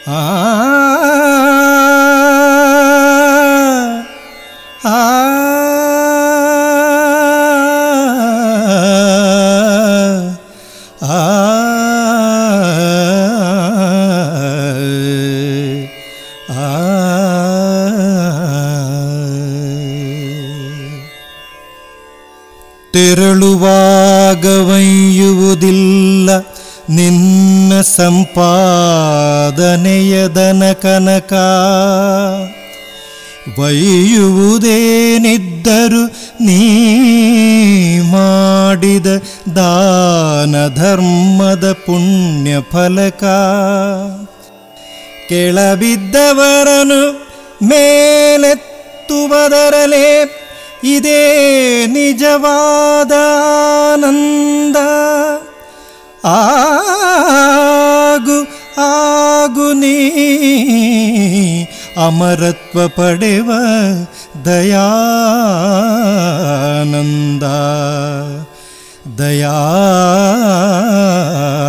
ಆ ಆ ಆ ತೆರಳುವಾಗವಯ್ಯುವುದಿಲ್ಲ ನಿನ್ನ ಸಂಪಾದನೆಯದನ ಕನಕ ವೈಯುವುದೇನಿದ್ದರು ನೀ ಮಾಡಿದ ದಾನ ಧರ್ಮದ ಪುಣ್ಯ ಫಲಕ ಕೆಳಬಿದ್ದವರನು ಮೇಲೆತ್ತುವುದರಲೇ ಇದೇ ನಿಜವಾದ ಆನಂದ ಆಗು ಆಗು ನೀ ಅಮರತ್ವ ಪಡೆವ ದಯಾನಂದ ದಯಾನಂದ